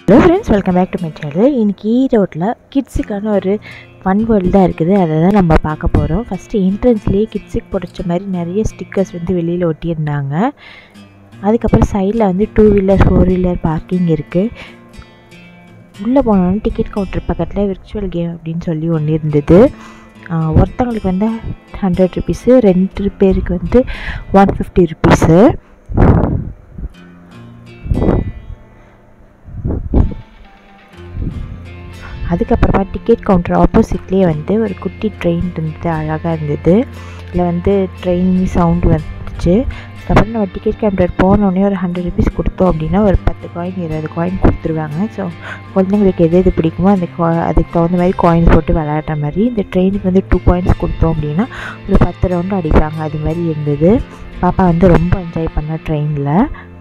hello friends welcome back to my channel இன்னைக்கு ஈரோட்டில் கிட்ஸுக்கான ஒரு ஃபன் வேர்ல்டு தான் இருக்குது அதை தான் நம்ம பார்க்க போகிறோம் ஃபஸ்ட்டு என்ட்ரன்ஸ்லேயே கிட்ஸுக்கு பிடிச்ச மாதிரி நிறைய ஸ்டிக்கர்ஸ் வந்து வெளியில் ஒட்டியிருந்தாங்க அதுக்கப்புறம் சைடில் வந்து two wheeler four wheeler parking இருக்குது உள்ளே போனோன்னா டிக்கெட் கவுண்டர் பக்கத்தில் விர்ச்சுவல் கேம் அப்படின்னு சொல்லி ஒன்று இருந்தது ஆஹ் ஒருத்தவங்களுக்கு வந்து ஹண்ட்ரட் ருபீஸு ரெண்டு பேருக்கு வந்து ஒன் ஃபிஃப்டி ருபீஸு அதுக்கப்புறமா டிக்கெட் கவுண்டர் ஆப்போசிட்லேயே வந்து ஒரு குட்டி ட்ரெயின் இருந்தது அழகாக இருந்தது இதில் வந்து ட்ரெயின் சவுண்டு வந்துச்சு அதுக்கப்புறம் நம்ம டிக்கெட் கவுண்டர் போனோடனே ஒரு ஹண்ட்ரட் ருபீஸ் கொடுத்தோம் அப்படின்னா ஒரு பத்து காயின் இருபது காயின் கொடுத்துருவாங்க ஸோ குழந்தைங்களுக்கு எது எது பிடிக்குமோ அந்த கா அதுக்கு தகுந்த மாதிரி காயின்ஸ் போட்டு விளையாடுற மாதிரி இந்த ட்ரெயினுக்கு வந்து டூ காயின்ஸ் கொடுத்தோம் அப்படின்னா ஒரு பத்து ரவுண்டு அடிப்பாங்க அது மாதிரி இருந்தது பாப்பா வந்து ரொம்ப என்ஜாய் பண்ண ட்ரெயினில்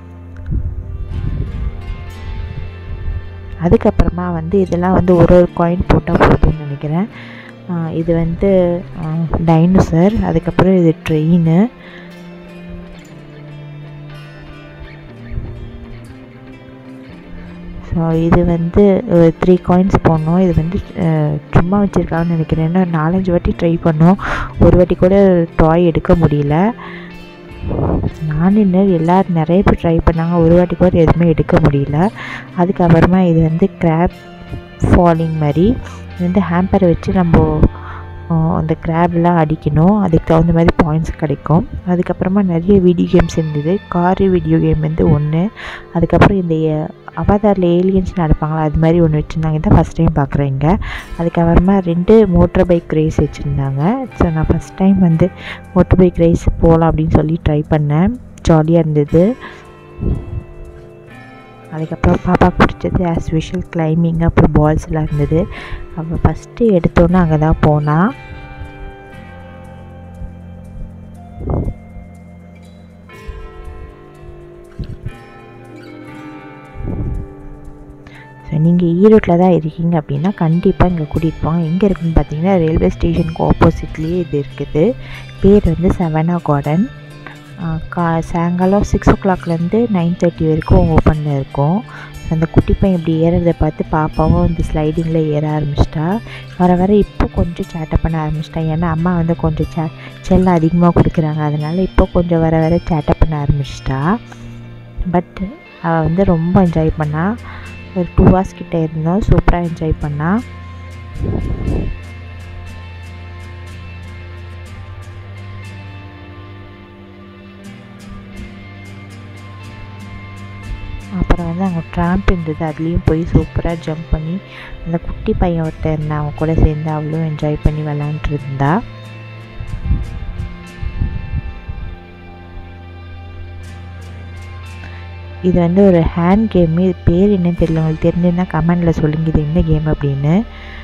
அதுக்கப்புறமா வந்து இதெல்லாம் வந்து ஒரு ஒரு காயின் போட்டால் போதும்னு நினைக்கிறேன் ஆஹ் இது வந்து டைனோசர் அதுக்கப்புறம் இது ட்ரெயின் ஸோ இது வந்து த்ரீ காயின்ஸ் போடணும் இது வந்து அஹ், சும்மா வச்சுருக்காங்கன்னு நினைக்கிறேன் ஏன்னா நாலஞ்சு வாட்டி ட்ரை பண்ணோம் ஒரு வாட்டி கூட டாய் எடுக்க முடியல நான் இன்னும் எல்லோரும் நிறைய பேர் ட்ரை பண்ணாங்க ஒரு வாட்டி கூட எதுவுமே எடுக்க முடியல அதுக்கப்புறமா இது வந்து கிராப் ஃபாலிங் மாதிரி இது வந்து ஹேம்பரை வச்சு நம்ம ஆஹ், அந்த கிராப்லாம் அடிக்கணும் அதுக்கு தகுந்த மாதிரி பாயிண்ட்ஸ் கிடைக்கும் அதுக்கப்புறமா நிறைய வீடியோ கேம்ஸ் இருந்தது கார் வீடியோ கேம் வந்து ஒன்று அதுக்கப்புறம் இந்த அவதாரில் ஏலியன்ஸ் நடப்பாங்களா அது மாதிரி ஒன்று வச்சுருந்தாங்க இதான் ஃபஸ்ட் டைம் பார்க்குறேங்க அதுக்கப்புறமா ரெண்டு மோட்டர் பைக் ரேஸ் வச்சுருந்தாங்க ஸோ நான் ஃபஸ்ட் டைம் வந்து மோட்டர் பைக் ரேஸ் போகலாம் அப்படின்னு சொல்லி ட்ரை பண்ணேன் ஜாலியாக இருந்தது அதுக்கப்புறம் பாப்பா பிடிச்சது ஆஸ் யூஷுவல் கிளைம்பிங் அப்புறம் பால்ஸ் எல்லாம் இருந்தது அவள் ஃபஸ்ட்டு எடுத்தோன்னே அங்கே தான் போனான் ஸோ நீங்கள் ஈரோட்டில் தான் இருக்கீங்க அப்படின்னா கண்டிப்பாக இங்கே கூட்டிகிட்டு போங்க எங்கே இருக்குன்னு பார்த்தீங்கன்னா ரயில்வே ஸ்டேஷனுக்கு ஆப்போசிட்லேயே இது இருக்குது பேர் வந்து செவனா கார்டன் கா சாயங்காலம் சிக்ஸ் ஓ கிளாக்லேருந்து நைன் தேர்ட்டி வரைக்கும் ஓப்பனில் இருக்கும் அந்த குட்டி பையன் இப்படி ஏறுறதை பார்த்து பாப்பாவும் இந்த ஸ்லைடிங்கில் ஏற ஆரம்பிச்சிட்டா வர வர இப்போ கொஞ்சம் சேட்டை பண்ண ஆரம்பிச்சிட்டா ஏன்னா அம்மா வந்து கொஞ்சம் சே செல்லம் அதிகமாக கொடுக்குறாங்க அதனால இப்போ கொஞ்சம் வர வர சேட்டை பண்ண ஆரம்பிச்சிட்டா பட் அவள் வந்து ரொம்ப என்ஜாய் பண்ணா ஒரு டூ ஹவர்ஸ் கிட்ட இருந்தோம் சூப்பராக என்ஜாய் பண்ணா அப்புறம் வந்து அங்கே ட்ராம்ப் இருந்தது அதுலேயும் போய் சூப்பராக ஜம்ப் பண்ணி அந்த குட்டி பையன் ஒருத்தன் இருந்தான் அவன் கூட சேர்ந்து அவளும் என்ஜாய் பண்ணி விளாண்டுட்டு இருந்தா இது வந்து ஒரு ஹேண்ட் கேம் இது பேர் என்னன்னு தெரியல உங்களுக்கு தெரிஞ்சிருந்தா கமெண்டில் சொல்லுங்க இது என்ன கேம் அப்படின்னு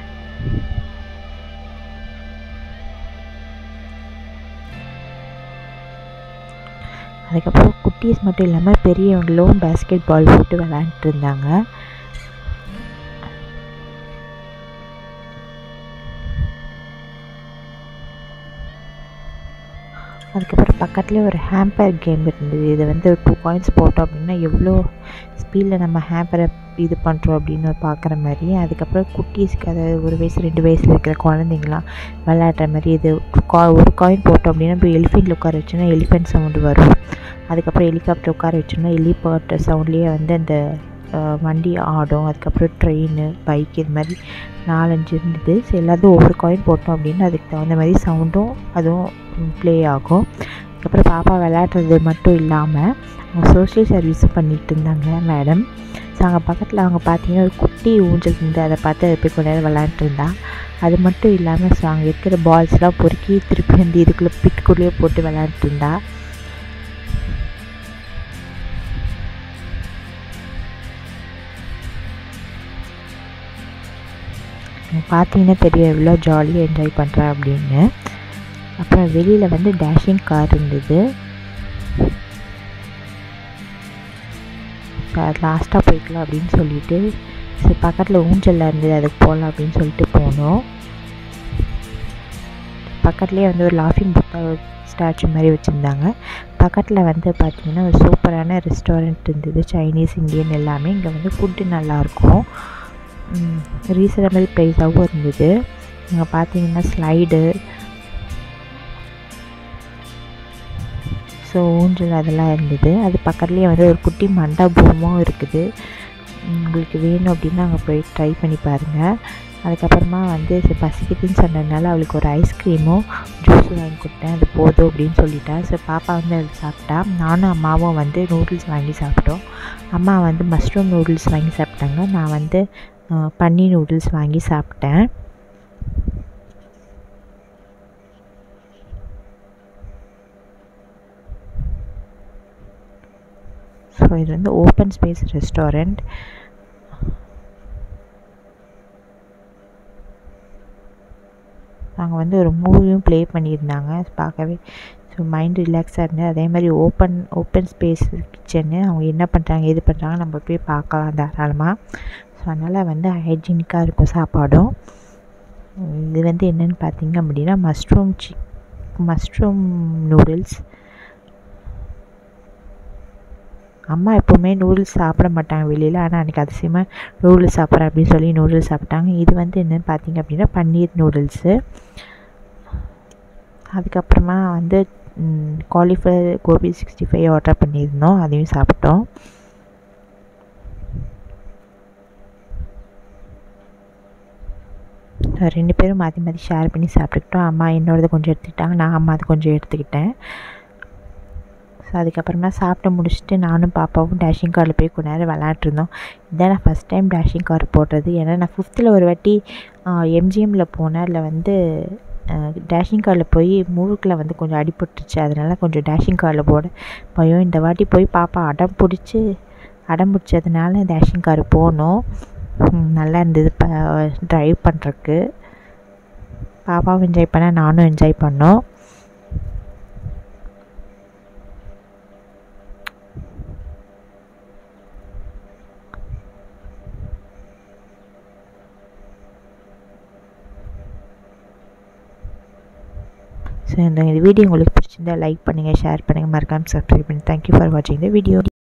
அதுக்கப்புறம் குட்டீஸ் மட்டும் இல்லாமல் பெரியவங்களும் பேஸ்கெட் பால் போட்டு விளையாண்டுட்டு இருந்தாங்க அதுக்கப்புறம் பக்கத்துலேயே ஒரு ஹேம்பர் கேம் இருந்தது இது வந்து டூ காயின்ஸ் போட்டோம் அப்படின்னா எவ்வளோ ஸ்பீடில் நம்ம ஹேம்பரை இது பண்ணுறோம் அப்படின்னு பார்க்குற மாதிரி அதுக்கப்புறம் குட்டீஸ்க்கு அதாவது ஒரு வயசு ரெண்டு வயசில் இருக்கிற குழந்தைங்களாம் விளையாடுற மாதிரி இது கா- ஒரு காயின் போட்டோம் அப்படின்னா இப்போ எலிஃபெண்ட் உட்கார வச்சோன்னா எலிஃபெண்ட் சவுண்டு வரும் அதுக்கப்புறம் ஹெலிகாப்டர் உட்கார வச்சோன்னா ஹெலிகாப்டர் சவுண்ட்லேயே வந்து அந்த அஹ், வண்டி ஆடும் அதுக்கப்புறம் ட்ரெயின் பைக் இது மாதிரி நாலஞ்சு இருந்தது ஸோ எல்லாத்தையும் ஒவ்வொரு காயின் போட்டோம் அப்படின்னா அதுக்கு தகுந்த மாதிரி சவுண்டும் அதுவும் ப்ளே ஆகும் அதுக்கப்புறம் பாப்பா விளையாடுறது மட்டும் இல்லாமல் அவங்க சோஷியல் சர்வீஸும் பண்ணிட்டு இருந்தாங்க மேடம் ஸோ அங்கே பக்கத்தில் அவங்க பார்த்தீங்கன்னா ஒரு குட்டி ஊஞ்சல் இருந்து அதை பார்த்து அதை போய் கொஞ்ச நேரம் விளையாண்டுட்டு இருந்தா அது மட்டும் இல்லாமல் ஸோ அங்கே இருக்கிற பால்ஸ்லாம் பொறுக்கி திருப்பி வந்து இதுக்குள்ளே பிட்டுக்குள்ளேயே போட்டு விளையாண்டுட்டு இருந்தா பார்த்தீங்கன்னா தெரியும் எவ்வளோ ஜாலியாக என்ஜாய் பண்ணுறா அப்படின்னு அப்புறம் வெளியில் வந்து டேஷிங் கார் இருந்தது லாஸ்ட்டாக போய்க்கலாம் அப்படின்னு சொல்லிட்டு சரி பக்கத்தில் ஊஞ்சலில் இருந்தது அதுக்கு போகலாம் அப்படின்னு சொல்லிட்டு போனோம் பக்கத்துலேயே வந்து ஒரு லாஃபிங் புத்தா ஸ்டாச்சு மாதிரி வச்சுருந்தாங்க பக்கத்தில் வந்து பார்த்திங்கன்னா ஒரு சூப்பரான ரெஸ்டாரண்ட் இருந்தது சைனீஸ் இந்தியன் எல்லாமே இங்கே வந்து ஃபுட்டு நல்லாயிருக்கும் ரீசனபிள் ப்ரைஸாகவும் இருந்தது இங்கே பார்த்தீங்கன்னா ஸ்லைடு ஸோ ஊஞ்சல் அதெல்லாம் இருந்தது அது பக்கத்துலேயே வந்து ஒரு குட்டி மண்டபமும் இருக்குது உங்களுக்கு வேணும் அப்படின்னா அங்கே போய் ட்ரை பண்ணி பாருங்கள் அதுக்கப்புறமா வந்து பசிக்குதுன்னு சொன்னதுனால அவளுக்கு ஒரு ஐஸ்கிரீமும் ஜூஸும் வாங்கி கொடுத்தேன் அது போதும் அப்படின்னு சொல்லிட்டா ஸோ பாப்பா வந்து அது சாப்பிட்டா நானும் அம்மாவும் வந்து நூடுல்ஸ் வாங்கி சாப்பிட்டோம் அம்மா வந்து மஷ்ரூம் நூடுல்ஸ் வாங்கி சாப்பிட்டாங்க நான் வந்து பன்னீர் நூடுல்ஸ் வாங்கி சாப்பிட்டேன் ஸோ இது வந்து ஓப்பன் ஸ்பேஸ் ரெஸ்டாரண்ட் அங்கே வந்து ஒரு மூவியும் ப்ளே பண்ணியிருந்தாங்க பார்க்கவே ஸோ மைண்ட் ரிலாக்ஸாக இருந்தது அதே மாதிரி ஓப்பன் ஓப்பன் ஸ்பேஸ் கிச்சனு அவங்க என்ன பண்ணுறாங்க எது பண்ணுறாங்க நம்ம போய் பார்க்கலாம் தாராளமாக ஸோ அதனால் வந்து ஹைஜீனிக்காக இருக்கும் சாப்பாடும் இது வந்து என்னென்னு பார்த்தீங்க அப்படின்னா மஷ்ரூம் சி மஷ்ரூம் நூடுல்ஸ் அம்மா எப்போவுமே நூடுல்ஸ் சாப்பிட மாட்டாங்க வெளியில் ஆனால் அன்றைக்கி அதிசயமாக நூடுல்ஸ் சாப்பிட்றேன் அப்படின்னு சொல்லி நூடுல்ஸ் சாப்பிட்டாங்க இது வந்து என்னென்னு பார்த்தீங்க அப்படின்னா பன்னீர் நூடுல்ஸு அதுக்கப்புறமா வந்து cauliflower gobi sixty five order பண்ணியிருந்தோம் அதையும் சாப்பிட்டோம் ரெண்டு பேரும் மாற்றி மாற்றி ஷேர் பண்ணி சாப்பிட்டுக்கிட்டோம் அம்மா என்னோடது கொஞ்சம் எடுத்துக்கிட்டாங்க நான் அம்மா அது கொஞ்சம் எடுத்துக்கிட்டேன் ஸோ அதுக்கப்புறமா சாப்பிட்டு முடிச்சுட்டு நானும் பாப்பாவும் டேஷிங் காரில் போய் கொஞ்ச நேரம் விளாட்ருந்தோம் இதான் நான் ஃபஸ்ட் டைம் டேஷிங் கார் போடுறது ஏன்னா நான் ஃபிஃப்த்தில் ஒரு வாட்டி எம்ஜிஎம்மில் போனேன் அதில் வந்து டேஷிங் காரில் போய் மூக்கில் வந்து கொஞ்சம் அடிபட்டுருச்சு அதனால் கொஞ்சம் டேஷிங் காரில் போட பயம் இந்த வாட்டி போய் பாப்பா அடம் பிடிச்சி அடம் பிடிச்சதுனால டேஷிங் கார் போனோம் நல்லா இருந்தது இப்போ ட்ரைவ் பண்ணுறக்கு பாப்பாவும் என்ஜாய் பண்ண நானும் என்ஜாய் பண்ணோம் ஸோ இந்த வீடியோ உங்களுக்கு பிடிச்சிருந்தா லைக் பண்ணுங்கள் ஷேர் பண்ணுங்கள் மறக்காமல் சப்ஸ்கிரைப் பண்ணுங்கள் தேங்க்யூ ஃபார் வாட்சிங் த வீடியோ